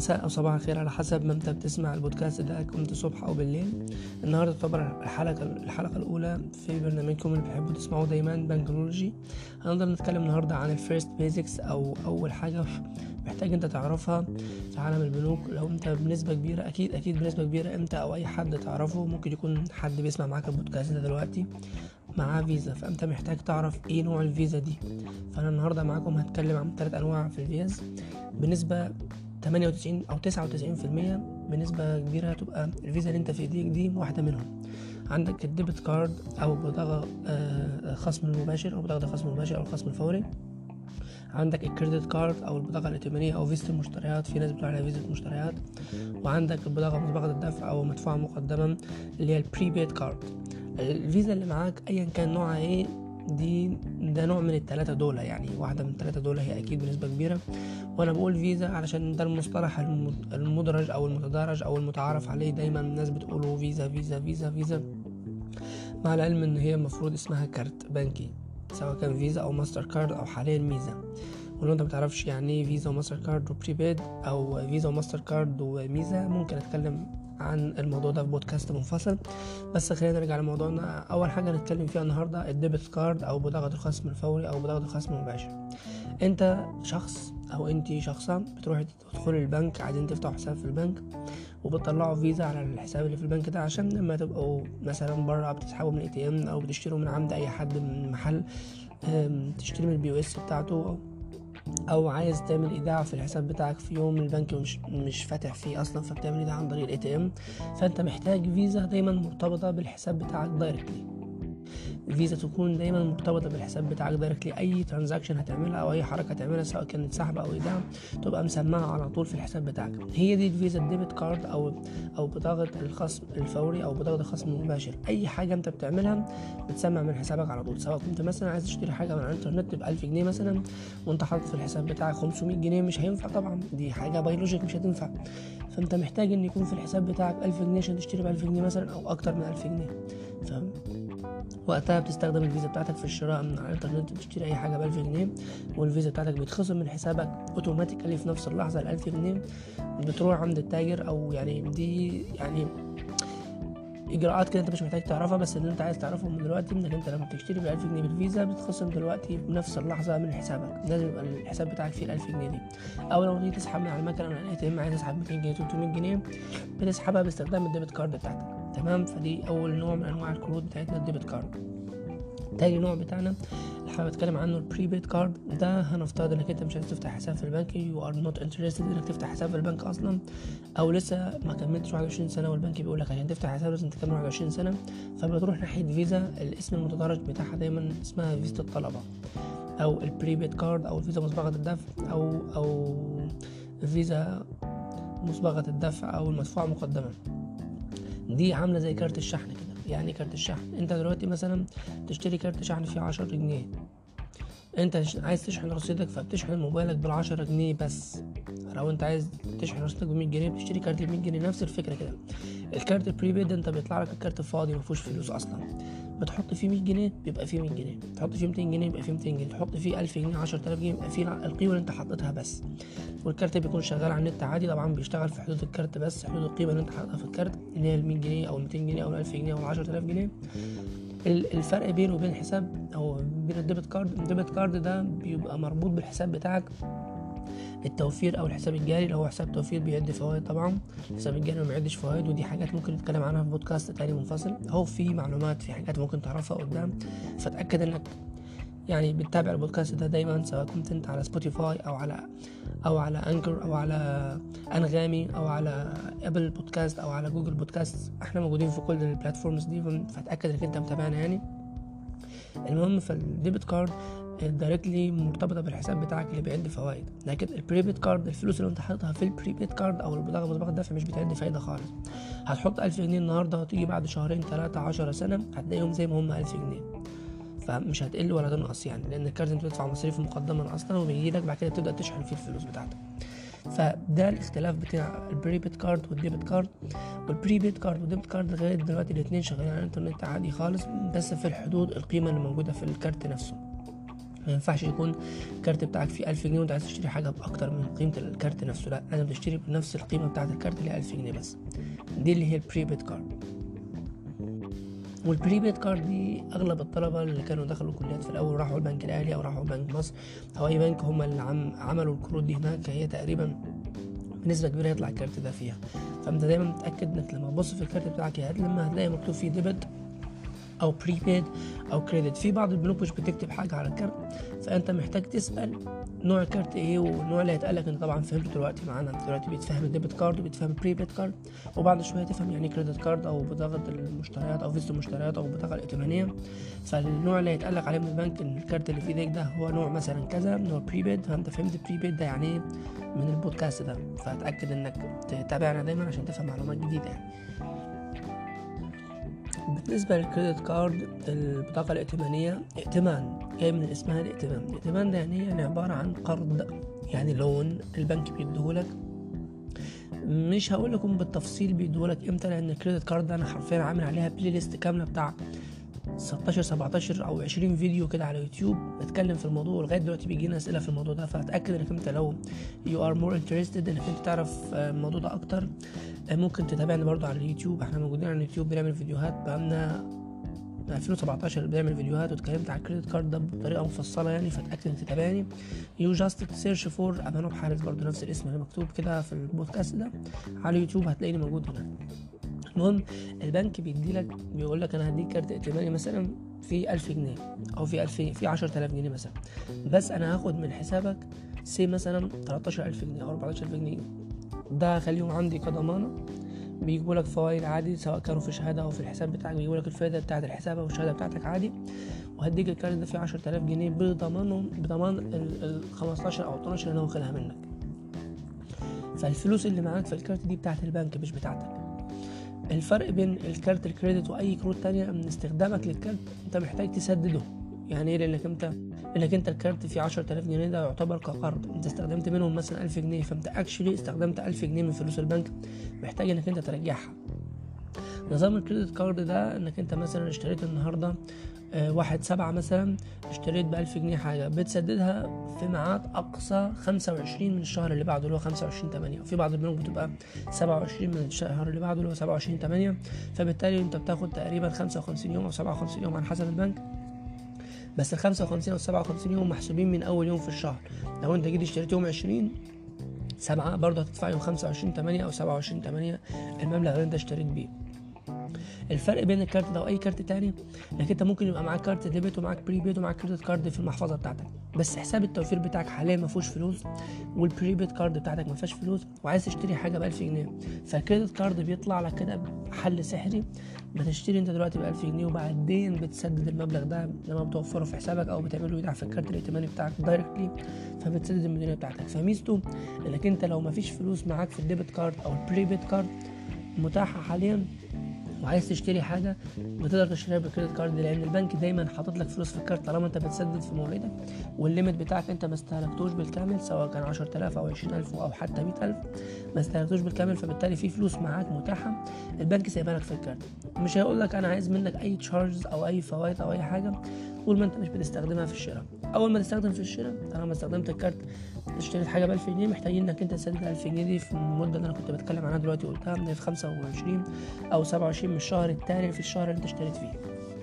مساء او صباح الخير على حسب ما انت بتسمع البودكاست ده كنت الصبح او بالليل النهارده تعتبر الحلقه الحلقه الاولى في برنامجكم اللي بتحبوا تسمعوه دايما بنكنولوجي هنقدر نتكلم النهارده عن الفيرست بيزكس او اول حاجه محتاج انت تعرفها في عالم البنوك لو انت بنسبة كبيرة اكيد اكيد بنسبة كبيرة انت او اي حد تعرفه ممكن يكون حد بيسمع معاك البودكاست ده دلوقتي معاه فيزا فانت محتاج تعرف ايه نوع الفيزا دي فانا النهاردة معاكم هتكلم عن ثلاث انواع في الفيز بنسبة 98 او 99% بنسبة كبيرة هتبقى الفيزا اللي انت في ايديك دي واحدة منهم عندك الديبت كارد او بطاقة آه، خصم المباشر او بطاقة الخصم المباشر او الخصم الفوري عندك الكريدت كارد او البطاقه الائتمانيه او فيزا المشتريات في ناس بتقول عليها فيزا مشتريات وعندك البطاقه مسبقه الدفع او مدفوعه مقدما اللي هي البريبيد كارد الفيزا اللي معاك ايا كان نوعها ايه دي ده نوع من التلاتة دول يعني واحدة من التلاتة دول هي أكيد بنسبة كبيرة وأنا بقول فيزا علشان ده المصطلح المدرج أو المتدارج أو المتعارف عليه دايما الناس بتقوله فيزا فيزا فيزا فيزا مع العلم إن هي المفروض اسمها كارت بنكي سواء كان فيزا او ماستر كارد او حاليا ميزا ولو انت متعرفش يعني ايه فيزا وماستر كارد وبريبيد او فيزا وماستر كارد وميزا ممكن اتكلم عن الموضوع ده في بودكاست منفصل بس خلينا نرجع لموضوعنا اول حاجه نتكلم فيها النهارده الديبت كارد او بطاقه الخصم الفوري او بطاقه الخصم المباشر انت شخص او انت شخصا بتروحي تدخلي البنك عايزين تفتحوا حساب في البنك وبتطلعوا فيزا على الحساب اللي في البنك ده عشان لما تبقوا مثلا بره بتسحبوا من اي تي ام او بتشتروا من عند اي حد من محل تشتري من البي او اس بتاعته او عايز تعمل ايداع في الحساب بتاعك في يوم البنك مش مش فاتح فيه اصلا فبتعمل ايداع عن طريق الاي تي ام فانت محتاج فيزا دايما مرتبطه بالحساب بتاعك دايركتلي فيزا تكون دايما مرتبطه بالحساب بتاعك دايركتلي اي ترانزاكشن هتعملها او اي حركه هتعملها سواء كانت سحب او ايداع تبقى مسمعها على طول في الحساب بتاعك هي دي الفيزا الديبت كارد او او بطاقه الخصم الفوري او بطاقه الخصم المباشر اي حاجه انت بتعملها بتسمع من حسابك على طول سواء كنت مثلا عايز تشتري حاجه من على الانترنت ب 1000 جنيه مثلا وانت حاطط في الحساب بتاعك 500 جنيه مش هينفع طبعا دي حاجه بيولوجيك مش هتنفع فانت محتاج ان يكون في الحساب بتاعك 1000 جنيه عشان تشتري ب 1000 جنيه مثلا او اكتر من 1000 جنيه فاهم وقتها بتستخدم الفيزا بتاعتك في الشراء من على الانترنت بتشتري اي حاجه ب 1000 جنيه والفيزا بتاعتك بتخصم من حسابك اوتوماتيكالي في نفس اللحظه ال 1000 جنيه بتروح عند التاجر او يعني دي يعني اجراءات كده انت مش محتاج تعرفها بس اللي انت عايز تعرفه من دلوقتي انك انت لما بتشتري ب 1000 جنيه بالفيزا بتخصم دلوقتي بنفس اللحظه من حسابك لازم يبقى الحساب بتاعك فيه ال 1000 جنيه دي او لو تيجي تسحب من على المكنه من الاي تي ام عايز تسحب 200 جنيه 300 جنيه بتسحبها باستخدام الديبت كارد بتاعتك تمام فدي اول نوع من انواع الكروت بتاعتنا الديبت كارد تاني نوع بتاعنا اللي حابب اتكلم عنه البريبيد كارد ده هنفترض انك انت مش عايز تفتح حساب في البنك يو ار نوت انترستد انك تفتح حساب في البنك اصلا او لسه ما كملتش 21 سنه والبنك بيقول لك عشان تفتح حساب لازم تكمل 21 سنه فبتروح ناحيه فيزا الاسم المتدرج بتاعها دايما اسمها فيزا الطلبه او البريبيد كارد او الفيزا مسبقه الدفع او او فيزا مسبقه الدفع او المدفوعه مقدما دي عامله زي كارت الشحن كده يعني كارت الشحن انت دلوقتي مثلا تشتري كارت شحن فيه عشرة جنيه انت عايز تشحن رصيدك فبتشحن موبايلك بالعشرة جنيه بس لو انت عايز تشحن رصيدك بمية جنيه بتشتري كارت بمية جنيه نفس الفكرة كده الكارت البريبيد انت بيطلع لك الكارت فاضي مفيهوش فلوس اصلا بتحط فيه 100 جنيه بيبقى فيه 100 جنيه تحط فيه 200 جنيه يبقى فيه 200 جنيه تحط فيه 1000 جنيه 10000 جنيه يبقى فيه القيمه اللي انت حطيتها بس والكارت بيكون شغال على النت عادي طبعا بيشتغل في حدود الكارت بس حدود القيمه اللي انت حاططها في الكارت اللي هي ال 100 جنيه او 200 جنيه او 1000 جنيه او 10000 جنيه الفرق بينه وبين الحساب او بين الديبت كارد الديبت كارد ده بيبقى مربوط بالحساب بتاعك التوفير او الحساب الجاري اللي هو حساب توفير بيعد فوائد طبعا الحساب الجاري ما بيعدش فوائد ودي حاجات ممكن نتكلم عنها في بودكاست تاني منفصل هو في معلومات في حاجات ممكن تعرفها قدام فتاكد انك يعني بتتابع البودكاست ده دايما سواء كنت انت على سبوتيفاي او على او على انكر او على انغامي او على ابل بودكاست او على جوجل بودكاست احنا موجودين في كل البلاتفورمز دي فتاكد انك انت متابعنا يعني المهم فالديبت كارد دايركتلي مرتبطه بالحساب بتاعك اللي بيعد فوائد لكن البريبيد كارد الفلوس اللي انت حاططها في البريبيد كارد او البطاقه مسبقه الدفع مش بتعد فايده خالص هتحط ألف جنيه النهارده وتيجي بعد شهرين ثلاثة عشرة سنة هتلاقيهم زي ما هم ألف جنيه فمش هتقل ولا تنقص يعني لان الكارت انت بتدفع مصاريف مقدما اصلا وبيجي لك بعد كده تبدا تشحن فيه الفلوس بتاعتك فده الاختلاف بتاع البريبيد كارد والديبت كارد والبريبيد كارد والديبت كارد لغايه دلوقتي الاثنين شغالين على الانترنت عادي خالص بس في الحدود القيمه اللي موجوده في الكارت نفسه ما ينفعش يكون الكارت بتاعك فيه 1000 جنيه وانت عايز تشتري حاجه باكتر من قيمه الكارت نفسه لا لازم تشتري بنفس القيمه بتاعه الكارت اللي هي 1000 جنيه بس دي اللي هي البريبيد كارد والبريبيد كارد دي اغلب الطلبه اللي كانوا دخلوا كليات في الاول راحوا البنك الاهلي او راحوا بنك مصر او اي بنك هم اللي عم عملوا الكروت دي هناك هي تقريبا بنسبه كبيره يطلع الكارت ده فيها فانت دايما متاكد انك لما تبص في الكارت بتاعك يا لما هتلاقي مكتوب فيه ديبت او بريبيد او كريدت في بعض البنوك مش بتكتب حاجه على الكارت فانت محتاج تسال نوع الكارت ايه والنوع اللي هيتقال لك انت طبعا فهمت دلوقتي معانا انت دلوقتي بتفهم الديبت كارد وبتفهم البريبيد كارد وبعد شويه تفهم يعني كريدت كارد او بطاقه المشتريات او فيزا المشتريات او البطاقه الائتمانيه فالنوع اللي هيتقال لك عليه من البنك ان الكارت اللي في ايديك ده هو نوع مثلا كذا نوع بريبيد فانت فهمت بريبيد ده يعني ايه من البودكاست ده فاتاكد انك تتابعنا دايما عشان تفهم معلومات جديده يعني بالنسبة للكريدت كارد البطاقة الائتمانية ائتمان جاي من اسمها الائتمان الائتمان ده يعني يعني عبارة عن قرض يعني لون البنك بيديهولك مش هقول لكم بالتفصيل بيديهولك امتى لان الكريدت كارد ده انا حرفيا عامل عليها بلاي ليست كامله بتاع 16 17 او 20 فيديو كده على يوتيوب نتكلم في الموضوع ولغايه دلوقتي بيجي لنا اسئله في الموضوع ده فاتاكد انك انت لو يو ار مور انترستد انك انت تعرف الموضوع ده اكتر ممكن تتابعنا برضو على اليوتيوب احنا موجودين على اليوتيوب بنعمل فيديوهات بقالنا 2017 بنعمل فيديوهات واتكلمت على الكريدت كارد ده بطريقه مفصله يعني فاتاكد انك تتابعني يو جاست سيرش فور امانو حارس برضو نفس الاسم اللي مكتوب كده في البودكاست ده على اليوتيوب هتلاقيني موجود هناك المهم البنك بيديلك بيقول لك انا هديك كارت ائتماني مثلا في ألف جنيه او في ألف في عشرة آلاف جنيه مثلا بس انا هاخد من حسابك سي مثلا 13000 جنيه او 14000 جنيه ده هخليهم عندي كضمانه بيجيبوا لك فوائد عادي سواء كانوا في شهاده او في الحساب بتاعك بيجيبوا لك الفائده بتاعه الحساب او الشهاده بتاعتك عادي وهديك الكارت ده فيه 10000 جنيه بضمانهم بضمان ال 15 او 12 اللي انا واخدها منك فالفلوس اللي معاك في الكارت دي بتاعت البنك مش بتاعتك الفرق بين الكارت الكريدت واي كروت تانية من استخدامك للكارت انت محتاج تسدده يعني ايه لانك انت انك انت الكارت فيه 10000 جنيه ده يعتبر كقرض انت استخدمت منهم مثلا 1000 جنيه فانت اكشلي استخدمت 1000 جنيه من فلوس البنك محتاج انك انت ترجعها نظام الكريدت كارد ده انك انت مثلا اشتريت النهارده آه واحد سبعة مثلا اشتريت بألف جنيه حاجة بتسددها في ميعاد أقصى خمسة وعشرين من الشهر اللي بعده اللي هو خمسة وعشرين تمانية وفي بعض البنوك بتبقى سبعة وعشرين من الشهر اللي بعده اللي هو سبعة وعشرين تمانية فبالتالي انت بتاخد تقريبا خمسة وخمسين يوم أو سبعة وخمسين يوم على حسب البنك بس ال 55 او 57 يوم محسوبين من اول يوم في الشهر لو انت جيت اشتريت يوم 20 سبعة برضه هتدفع يوم 25 8 او 27 8 المبلغ اللي انت اشتريت بيه الفرق بين الكارت ده واي كارت تاني انك انت ممكن يبقى معاك كارت ديبت ومعاك بريبيد ومعاك كريدت كارد في المحفظه بتاعتك بس حساب التوفير بتاعك حاليا ما فيهوش فلوس والبريبيد كارد بتاعتك ما فيهاش فلوس وعايز تشتري حاجه ب 1000 جنيه فالكريدت كارد بيطلع لك كده حل سحري بتشتري انت دلوقتي ب 1000 جنيه وبعدين بتسدد المبلغ ده لما بتوفره في حسابك او بتعمله ايداع في الكارت الائتماني بتاعك دايركتلي فبتسدد المدينه بتاعتك فميزته انك انت لو ما فيش فلوس معاك في الديبت كارد او البريبيد كارد متاحه حاليا وعايز تشتري حاجه بتقدر تشتريها بالكريدت كارد لان البنك دايما حاطط لك فلوس في الكارت طالما انت بتسدد في مواعيدك والليميت بتاعك انت ما استهلكتوش بالكامل سواء كان 10000 او 20000 او حتى 100000 ما استهلكتوش بالكامل فبالتالي في فلوس معاك متاحه البنك سايبها لك في الكارت مش هيقول لك انا عايز منك اي تشارجز او اي فوائد او اي حاجه طول ما انت مش بتستخدمها في الشراء اول ما تستخدم في الشراء طالما استخدمت الكارت اشتريت حاجه ب 1000 جنيه محتاجين انك انت تسدد 1000 جنيه دي في المده اللي انا كنت بتكلم عنها دلوقتي قلتها من في 25 او 27 من الشهر التالي في الشهر اللي انت اشتريت فيه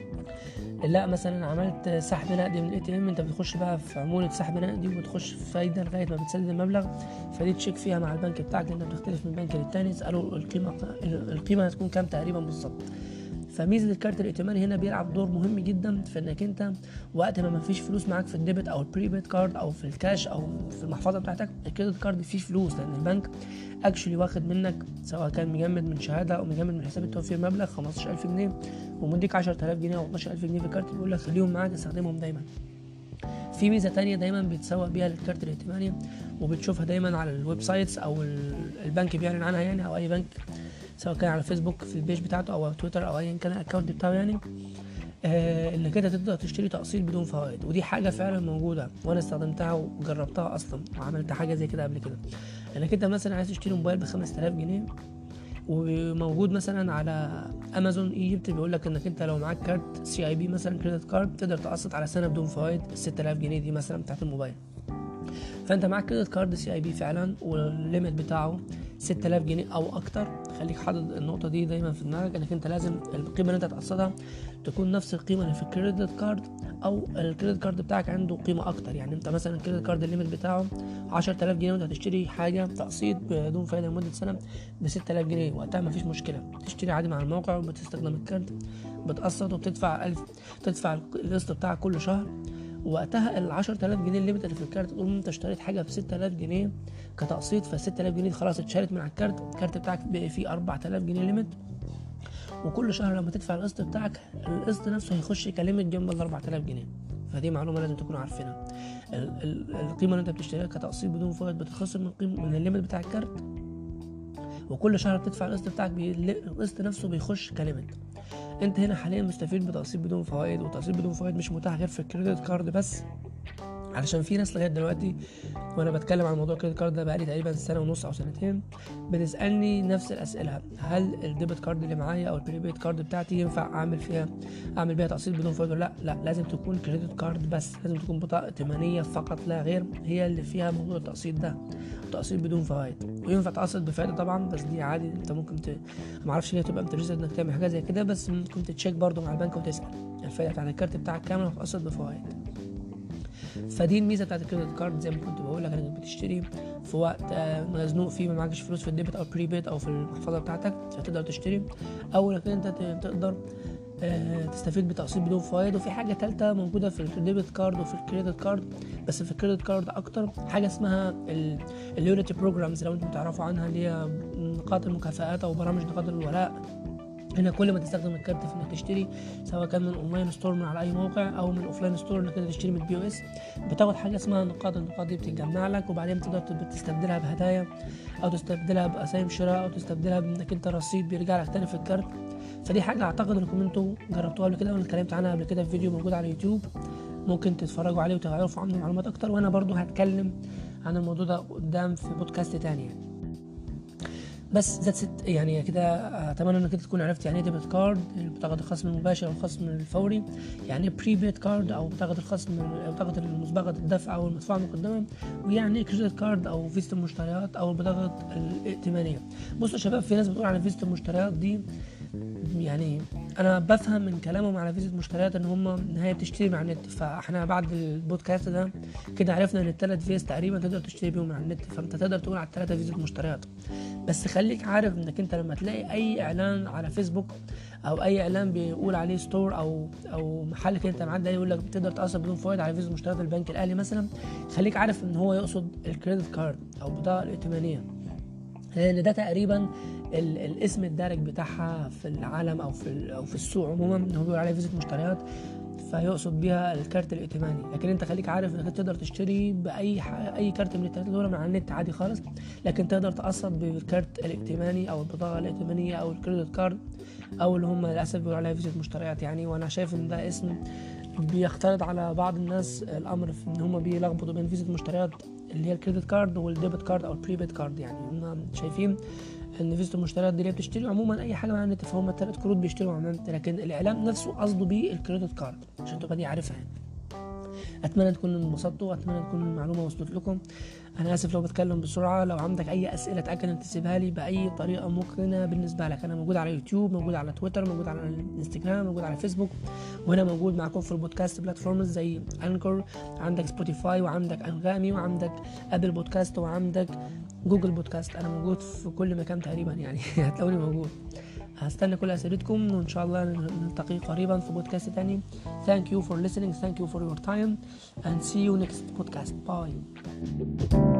لا مثلا عملت سحب نقدي من الاي تي ام انت بتخش بقى في عموله سحب نقدي وبتخش في فايده لغايه ما بتسدد المبلغ فدي تشيك فيها مع البنك بتاعك لانها بتختلف من بنك للتاني اساله القيمه القيمه هتكون كام تقريبا بالظبط فميزه الكارت الائتماني هنا بيلعب دور مهم جدا في انك انت وقت ما مفيش فلوس معاك في الديبت او البريبيد كارد او في الكاش او في المحفظه بتاعتك الكريدت كارد فيه فلوس لان البنك اكشلي واخد منك سواء كان مجمد من شهاده او مجمد من حساب التوفير مبلغ 15000 جنيه ومديك 10000 جنيه او 12000 جنيه في الكارت بيقول لك خليهم معاك استخدمهم دايما في ميزه تانية دايما بتسوق بيها للكارت الائتماني وبتشوفها دايما على الويب سايتس او البنك بيعلن عنها يعني او اي بنك سواء كان على فيسبوك في البيج بتاعته او تويتر او ايا كان الاكونت بتاعه يعني آه انك انت تقدر تشتري تقسيط بدون فوائد ودي حاجه فعلا موجوده وانا استخدمتها وجربتها اصلا وعملت حاجه زي كده قبل كده انك انت مثلا عايز تشتري موبايل ب 5000 جنيه وموجود مثلا على امازون ايجيبت بيقول لك انك انت لو معاك كارت سي اي بي مثلا كريدت كارد تقدر تقسط على سنه بدون فوائد 6000 جنيه دي مثلا بتاعت الموبايل فانت معاك كريدت كارد سي اي بي فعلا والليميت بتاعه 6000 جنيه او اكتر خليك حاطط النقطه دي دايما في دماغك انك انت لازم القيمه اللي انت هتقسطها تكون نفس القيمه اللي في الكريدت كارد او الكريدت كارد بتاعك عنده قيمه اكتر يعني انت مثلا الكريدت كارد الليميت بتاعه 10000 جنيه وانت هتشتري حاجه تقسيط بدون فايده لمده سنه ب 6000 جنيه وقتها مفيش مشكله تشتري عادي مع الموقع وبتستخدم الكارت بتقسط وبتدفع ألف تدفع القسط بتاعك كل شهر وقتها ال 10000 جنيه الليمت اللي في الكارت تقول انت اشتريت حاجه ب 6000 جنيه كتقسيط ف 6000 جنيه خلاص اتشالت من على الكارت الكارت بتاعك بقى فيه 4000 جنيه ليمت وكل شهر لما تدفع القسط بتاعك القسط نفسه هيخش يكلمك جنب ال 4000 جنيه فدي معلومه لازم تكونوا عارفينها القيمه اللي انت بتشتريها كتقسيط بدون فوائد بتتخصم من قيمه من الليمت بتاع الكارت وكل شهر بتدفع القسط بتاعك القسط نفسه بيخش كليمت انت هنا حاليا مستفيد بتقسيط بدون فوائد وتقسيط بدون فوائد مش متاح غير في الكريدت كارد بس علشان في ناس لغايه دلوقتي وانا بتكلم عن موضوع الكريدت كارد ده بقالي تقريبا سنه ونص او سنتين بتسالني نفس الاسئله هل الديبت كارد اللي معايا او البريبيد كارد بتاعتي ينفع اعمل فيها اعمل بيها تقسيط بدون فوائد ولا لا لا لازم تكون كريدت كارد بس لازم تكون بطاقه ائتمانيه فقط لا غير هي اللي فيها موضوع التقسيط ده تقسيط بدون فوائد وينفع تقسط بفائده طبعا بس دي عادي انت ممكن ت... ما اعرفش ليه تبقى انترستد انك تعمل حاجه زي كده بس ممكن تتشيك برضه مع البنك وتسال الفائده بتاعت الكارت بتاعك كام وتقسط بفوائد فدي الميزه بتاعت الكريدت كارد زي ما كنت بقول لك انك بتشتري في وقت مزنوق فيه ما معكش فلوس في الديبت او بريبيت او في المحفظه بتاعتك فتقدر تشتري او انك انت تقدر تستفيد بتقسيط بدون فوائد وفي حاجه ثالثه موجوده في الديبت كارد وفي الكريدت كارد بس في الكريدت كارد اكتر حاجه اسمها اللويالتي بروجرامز لو انتم تعرفوا عنها اللي هي نقاط المكافآت او برامج نقاط الولاء هنا كل ما تستخدم الكارت في انك تشتري سواء كان من اونلاين ستور من على اي موقع او من اوفلاين ستور انك تشتري من البي او اس بتاخد حاجه اسمها نقاط النقاط دي بتتجمع لك وبعدين تقدر تستبدلها بهدايا او تستبدلها باسايم شراء او تستبدلها بانك انت رصيد بيرجع لك تاني في الكارت فدي حاجه اعتقد انكم انتوا جربتوها قبل كده وانا اتكلمت عنها قبل كده في فيديو موجود على يوتيوب ممكن تتفرجوا عليه وتعرفوا عنه معلومات اكتر وانا برضو هتكلم عن الموضوع ده قدام في بودكاست تاني يعني. بس ذات ست يعني كده اتمنى انك انت تكون عرفت يعني ايه ديبت كارد بطاقه الخصم المباشر او الخصم الفوري يعني ايه بريبيد كارد او بطاقه الخصم بطاقه المسبقه الدفع او المدفوعه مقدما ويعني ايه كريدت كارد او فيزة المشتريات او البطاقه الائتمانيه بصوا يا شباب في ناس بتقول على فيزة المشتريات دي يعني انا بفهم من كلامهم على فيزة مشتريات ان هم ان هي بتشتري مع النت فاحنا بعد البودكاست ده كده عرفنا ان الثلاث فيز تقريبا تقدر تشتري بيهم على النت فانت تقدر تقول على الثلاثه فيزة مشتريات بس خليك عارف انك انت لما تلاقي اي اعلان على فيسبوك او اي اعلان بيقول عليه ستور او او محل كده انت معدي يقول لك تقدر تقسط بدون فوائد على فيزا مشتريات البنك الاهلي مثلا خليك عارف ان هو يقصد الكريدت كارد او البطاقه الائتمانيه لان ده تقريبا الاسم الدارج بتاعها في العالم او في او في السوق عموما ان هو بيقول عليها فيزا مشتريات فيقصد بيها الكارت الائتماني لكن انت خليك عارف انك تقدر تشتري باي اي كارت من الثلاثه دول من على النت عادي خالص لكن تقدر تقسط بالكارت الائتماني او البطاقه الائتمانيه او الكريدت كارد او اللي هم للاسف بيقولوا عليها فيزا مشتريات يعني وانا شايف ان ده اسم بيختلط على بعض الناس الامر في ان هم بيلخبطوا بين فيزا مشتريات اللي هي الكريدت كارد والديبت كارد او البريبيد كارد يعني هم شايفين ان فيزا المشتريات دي اللي بتشتري عموما اي حاجه مع النت فهم الثلاث كروت بيشتروا مع النت لكن الاعلام نفسه قصده بيه الكريدت كارد عشان تبقى دي عارفها يعني اتمنى تكونوا انبسطتوا واتمنى تكون المعلومه وصلت لكم انا اسف لو بتكلم بسرعه لو عندك اي اسئله اتاكد انك تسيبها لي باي طريقه ممكنه بالنسبه لك انا موجود على يوتيوب موجود على تويتر موجود على الانستجرام موجود على فيسبوك وهنا موجود معاكم في البودكاست بلاتفورمز زي انكر عندك سبوتيفاي وعندك انغامي وعندك ابل بودكاست وعندك جوجل بودكاست انا موجود في كل مكان تقريبا يعني هتلاقوني موجود هستنى كل اسئلتكم وان شاء الله نلتقي قريبا في بودكاست تاني thank you for listening thank you for your time and see you next podcast bye